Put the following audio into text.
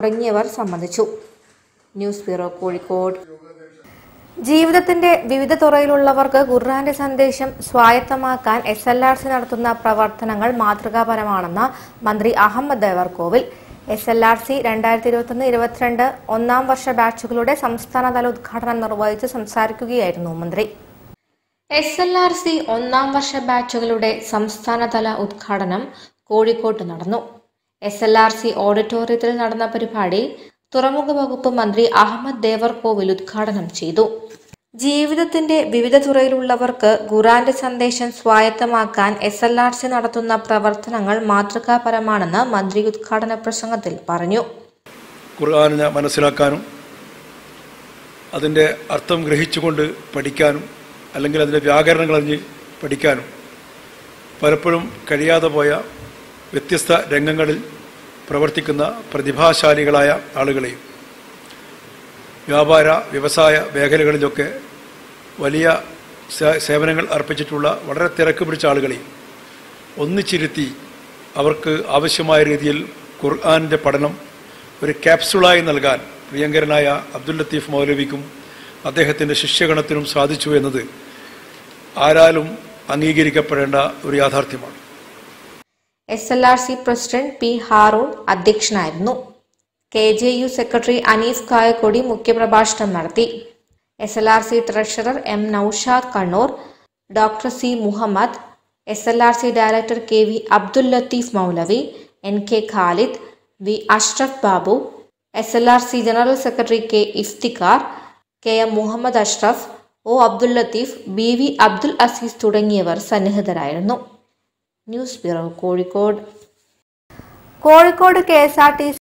തുടങ്ങിയവർ സംബന്ധിച്ചു news bureau Kozhikode ജീവിതത്തിന്റെ വിവിധ തുറയിലുള്ളവർക്ക് ഖുർആന്റെ സന്ദേശം സ്വായത്തമാക്കാൻ എസ് എൽ ആർ സി നടത്തുന്ന പ്രവർത്തനങ്ങൾ മാതൃകാപരമാണെന്ന് മന്ത്രി Ahammad Devarkovil S L R C രണ്ടായിരത്തി ഇരുപത്തൊന്ന് ഇരുപത്തിരണ്ട് ഒന്നാം വർഷ ബാച്ചുകളുടെ സംസ്ഥാനതല ഉദ്ഘാടനം നിർവഹിച്ച് സംസാരിക്കുകയായിരുന്നു മന്ത്രി എസ് എൽ ആർ സി ഒന്നാം വർഷ ബാച്ചുകളുടെ സംസ്ഥാനതല ഉദ്ഘാടനം കോഴിക്കോട്ട് നടന്നു എസ് എൽ ആർ സി ഓഡിറ്റോറിയത്തിൽ നടന്ന പരിപാടി തുറമുഖ വകുപ്പ് മന്ത്രി അഹമ്മദ് ദേവർകോവിൽ ഉദ്ഘാടനം ചെയ്തു ജീവിതത്തിന്റെ വിവിധ തുറയിലുള്ളവർക്ക് ഖുറാന്റെ സന്ദേശം സ്വായത്തമാക്കാൻ എസ് എൽ ആർ സി നടത്തുന്ന പ്രവർത്തനങ്ങൾ മാതൃകാപരമാണെന്ന് മന്ത്രി ഉദ്ഘാടന പ്രസംഗത്തിൽ പറഞ്ഞു ഖുർആാനിനെ മനസ്സിലാക്കാനും അതിൻ്റെ അർത്ഥം ഗ്രഹിച്ചുകൊണ്ട് പഠിക്കാനും അല്ലെങ്കിൽ അതിൻ്റെ വ്യാകരണങ്ങൾ അറിഞ്ഞ് പഠിക്കാനും പലപ്പോഴും കഴിയാതെ പോയ വ്യത്യസ്ത രംഗങ്ങളിൽ പ്രവർത്തിക്കുന്ന പ്രതിഭാശാലികളായ ആളുകളെയും വ്യാപാര വ്യവസായ മേഖലകളിലൊക്കെ വലിയ സേ- സേവനങ്ങൾ അർപ്പിച്ചിട്ടുള്ള വളരെ തിരക്ക് പിടിച്ച ആളുകളെയും ഒന്നിച്ചിരുത്തി അവർക്ക് ആവശ്യമായ രീതിയിൽ ഖുർആാനിൻ്റെ പഠനം ഒരു ക്യാപ്സുളായി നൽകാൻ പ്രിയങ്കരനായ അബ്ദുൽ ലത്തീഫ് മൗലവിക്കും അദ്ദേഹത്തിൻ്റെ ശിഷ്യഗണത്തിനും സാധിച്ചു എന്നത് ആരാലും അംഗീകരിക്കപ്പെടേണ്ട ഒരു യാഥാർത്ഥ്യമാണ് S L R C president P Haroon അധ്യക്ഷനായിരുന്നു K J U secretary Aneef Kayakkodi മുഖ്യപ്രഭാഷണം നടത്തി S L R C treasurer M Naushad Kannur doctor C Muhammad S L R C director K V Abdul Latheef Moulavi N K Khalid V Ashraf Babu S L R C general secretary K Iftikhar K M Muhammad Ashraf O Abdul Latheef B V Abdul Azeez തുടങ്ങിയവർ സന്നിഹിതരായിരുന്നു news bureau Kozhikode Kozhikode K S R T